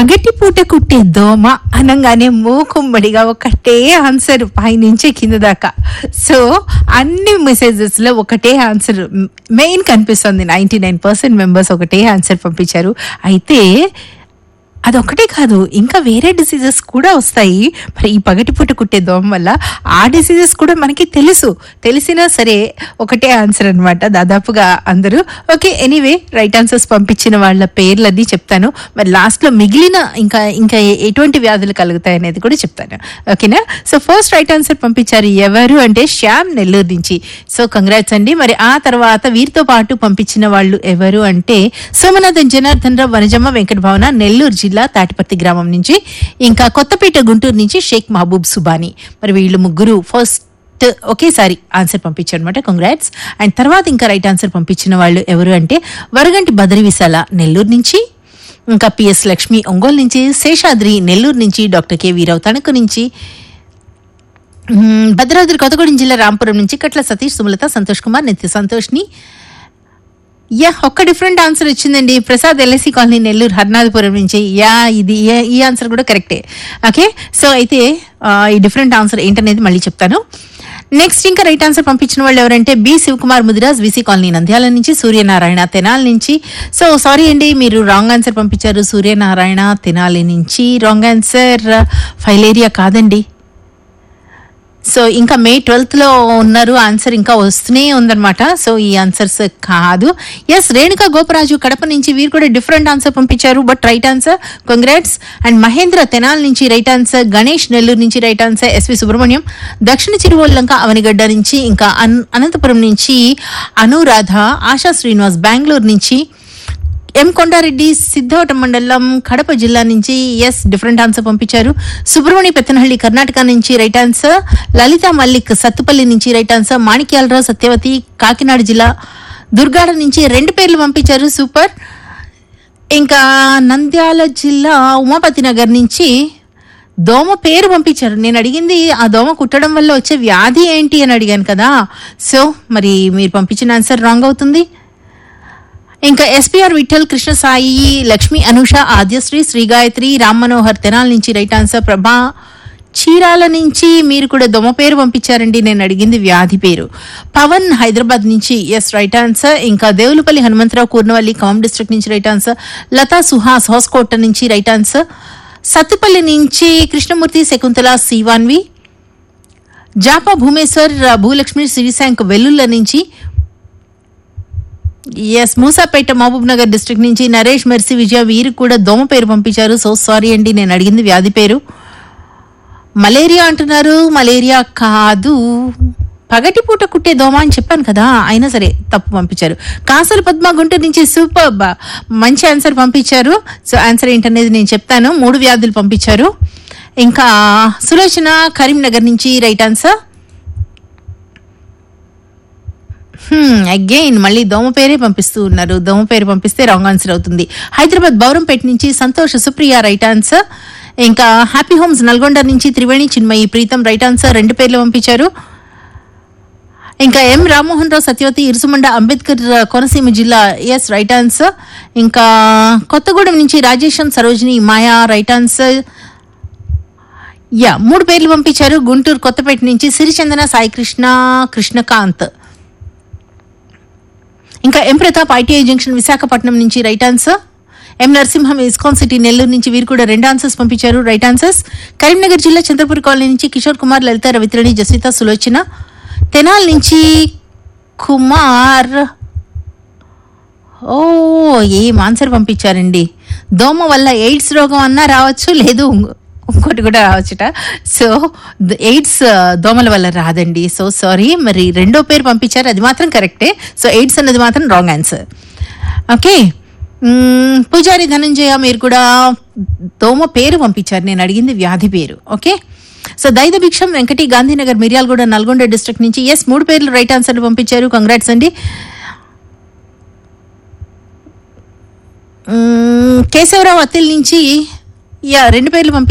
పగటిపూట కుట్టే దోమ అనగానే మూకుమ్మడిగా ఒకటే ఆన్సర్ పైనుంచి కింద దాకా సో అన్ని మెసేజెస్ లో ఒకటే ఆన్సర్ మెయిన్ కనిపిస్తుంది నైన్టీ నైన్ పర్సెంట్ మెంబర్స్ ఒకటే ఆన్సర్ పంపించారు అయితే అదొక్కటే కాదు ఇంకా వేరే డిసీజెస్ కూడా వస్తాయి మరి ఈ పగటిపూట కుట్టే దోమ వల్ల ఆ డిసీజెస్ కూడా మనకి తెలుసు తెలిసినా సరే ఒకటే ఆన్సర్ అన్నమాట దాదాపుగా అందరూ ఓకే ఎనీవే రైట్ ఆన్సర్స్ పంపించిన వాళ్ళ పేర్లన్నీ చెప్తాను మరి లాస్ట్ లో మిగిలిన ఇంకా ఇంకా ఎ- ఎటువంటి వ్యాధులు కలుగుతాయి అనేది కూడా చెప్తాను ఓకేనా సో ఫస్ట్ రైట్ ఆన్సర్ పంపించారు ఎవరు అంటే శ్యామ్ నెల్లూరు నుంచి సో కంగ్రాట్స్ అండి మరి ఆ తర్వాత వీరితో పాటు పంపించిన వాళ్ళు ఎవరు అంటే సోమనాథన్ జనార్దన్ రావు వనజమ్మ వెంకట భవన నెల్లూరు జిల్లా తాటిపర్తి గ్రామం నుంచి ఇంకా కొత్తపేట గుంటూరు నుంచి షేక్ మహబూబ్ సుబానీ మరి వీళ్ళు ముగ్గురు ఫస్ట్ ఒకేసారి ఆన్సర్ పంపించారు అనమాట కంగ్రాట్స్ అండ్ తర్వాత ఇంకా రైట్ ఆన్సర్ పంపించిన వాళ్ళు ఎవరు అంటే వరగంటి బదరి విశాల నెల్లూరు నుంచి ఇంకా పిఎస్ లక్ష్మి ఒంగోలు నుంచి శేషాద్రి నెల్లూరు నుంచి డాక్టర్ కె వీరావు తణుకు నుంచి మ్మ్, భద్రాద్రి కొత్తగూడెం జిల్లా రాంపురం నుంచి కట్ల సతీష్ సుమలత సంతోష్ కుమార్ నిత్య సంతోష్ని యా ఒక్క డిఫరెంట్ ఆన్సర్ వచ్చిందండి ప్రసాద్ ఎల్ఐసి కాలనీ నెల్లూరు హర్నాథపురం నుంచి యా ఇది ఏ- ఈ ఆన్సర్ కూడా కరెక్టే ఓకే సో అయితే ఆ, ఈ డిఫరెంట్ ఆన్సర్ ఏంటనేది మళ్ళీ చెప్తాను నెక్స్ట్ ఇంకా రైట్ ఆన్సర్ పంపించిన వాళ్ళు ఎవరంటే B Sivakumar Mudiraj VC colony Nandyal నుంచి సూర్యనారాయణ తెనాలి నుంచి సో సారీ అండి మీరు రాంగ్ ఆన్సర్ పంపించారు సూర్యనారాయణ తెనాలి నుంచి రాంగ్ ఆన్సర్ ఫైలేరియా కాదండి సో ఇంకా మే ట్వెల్త్ లో ఉన్నారు ఆన్సర్ ఇంకా వస్తూనే ఉందన్నమాట సో ఈ ఆన్సర్స్ కాదు ఎస్ రేణుక గోపరాజు కడప నుంచి వీరు కూడా డిఫరెంట్ ఆన్సర్ పంపించారు but right answer congrats and Mahendra తెనాల్ నుంచి రైట్ ఆన్సర్ గణేష్ నెల్లూరు నుంచి రైట్ ఆన్సర్ ఎస్వి సుబ్రహ్మణ్యం దక్షిణ చిరువల్లంక అవనిగడ్డ నుంచి ఇంకా అన్- అనంతపురం నుంచి అనురాధ ఆశా శ్రీనివాస్ బెంగళూరు నుంచి ఎం కొండారెడ్డి సిద్ధవటం మండలం కడప జిల్లా నుంచి ఎస్ డిఫరెంట్ ఆన్సర్ పంపించారు సుబ్రహ్మణ్య పెత్తనహಳ್ಳಿ కర్ణాటక నుంచి రైట్ ఆన్సర్ లలిత మల్లిక్ సత్తుపల్లి నుంచి రైట్ ఆన్సర్ మాణిక్యాలరావు సత్యవతి కాకినాడ జిల్లా దుర్గాడ నుంచి రెండు పేర్లు పంపించారు సూపర్ ఇంకా నంద్యాల జిల్లా ఉమాపతి నగర్ నుంచి దోమ పేరు పంపించారు నేను అడిగింది ఆ దోమ కుట్టడం వల్ల వచ్చే వ్యాధి ఏంటి అని అడిగాను కదా సో మరి మీరు పంపించిన ఆన్సర్ రాంగ్ అవుతుంది ఇంకా ఎస్పీఆర్ విఠల్ కృష్ణ సాయి లక్ష్మి అనుష ఆద్యశ్రీ శ్రీ గాయత్రి రామ్ మనోహర్ తెనాల్ నుంచి రైట్ ఆన్సర్ ప్రభా చీరాల నుంచి మీరు కూడా దొమ పేరు పంపించారండి నేను అడిగింది వ్యాధి పేరు పవన్ హైదరాబాద్ నుంచి ఎస్ రైట్ ఆన్సర్ ఇంకా దేవులపల్లి హనుమంతరావు కూర్నవల్లి ఖమ్మం డిస్ట్రిక్ట్ నుంచి రైట్ ఆన్సర్ లతా సుహాస్ హోస్కోట నుంచి రైట్ ఆన్సర్ సత్తుపల్లి నుంచి కృష్ణమూర్తి శకుంతల శివాన్వి జాపా భూమేశ్వర్ భూలక్ష్మి శ్రీశాంక్ వెల్లుల్ల నుంచి yes Musapeta Mahabubnagar district నుంచి నరేష్ మెర్సి విజయ వీరు కూడా దోమ పేరు పంపించారు సో సారీ అండి నేను అడిగింది వ్యాధి పేరు మలేరియా అంటున్నారు మలేరియా కాదు పగటిపూట కుట్టే దోమ అని చెప్పాను కదా అయినా సరే తప్పు పంపించారు కాసల పద్మ గుంటూరు నుంచి సూపర్ మంచి ఆన్సర్ పంపించారు సో ఆన్సర్ ఏంటనేది నేను చెప్తాను మూడు వ్యాధులు పంపించారు ఇంకా సులోచన కరీంనగర్ నుంచి రైట్ ఆన్సర్ అగైన్ మళ్ళీ దోమ పేరే పంపిస్తూ ఉన్నారు దోమ పేరు పంపిస్తే రాంగ్ ఆన్సర్ అవుతుంది హైదరాబాద్ బౌరంపేట నుంచి సంతోష్ సుప్రియ రైట్ ఆన్సర్ ఇంకా హ్యాపీ హోమ్స్ నల్గొండ నుంచి త్రివేణి చిన్మయి ప్రీతం రైట్ ఆన్సర్ రెండు పేర్లు పంపించారు ఇంకా ఎం రామ్మోహన్ రావు సత్యవతి ఇరుసుమండ అంబేద్కర్ కోనసీమ జిల్లా ఎస్ రైట్ ఆన్సర్ ఇంకా కొత్తగూడెం నుంచి Rajesham Sarojini Maya right answer yeah మూడు పేర్లు పంపించారు గుంటూరు కొత్తపేట నుంచి సిరిచందన సాయికృష్ణ కృష్ణకాంత్ ఇంకా M Pratap ITI junction Visakhapatnam నుంచి right answer M Narasimham ISKCON city Nellore నుంచి వీరు కూడా రెండు ఆన్సర్స్ పంపించారు రైట్ ఆన్సర్స్ కరీంనగర్ జిల్లా చంద్రపూర్ కాలనీ నుంచి కిషోర్ కుమార్ లలిత రవిత్రణి జస్విత సులోచన తెనాల్ నుంచి కుమార్ ఓ ఏం ఆన్సర్ పంపించారండి దోమ వల్ల ఎయిడ్స్ రోగం అన్నా రావచ్చు లేదు ఇంకో- ఇంకోటి కూడా రావచ్చుట సో ద- ఎయిడ్స్ ఆ, దోమల వల్ల రాదండి సో సారీ మరి రెండో పేరు పంపించారు అది మాత్రం కరెక్టే సో ఎయిడ్స్ అన్నది మాత్రం రాంగ్ ఆన్సర్ ఓకే మ్మ్, పూజారి ధనంజయ మీరు కూడా దోమ పేరు పంపించారు నేను అడిగింది వ్యాధి పేరు okay so Daida Bhiksham Venkati Gandhinagar Miryalaguda Nalgonda district నుంచి ఎస్ మూడు పేర్లు రైట్ ఆన్సర్ పంపించారు కంగ్రాట్స్ అండి మ్మ్, కేశవరావు అత్తిల్ నుంచి యా రెండు పేర్లు పంపించారు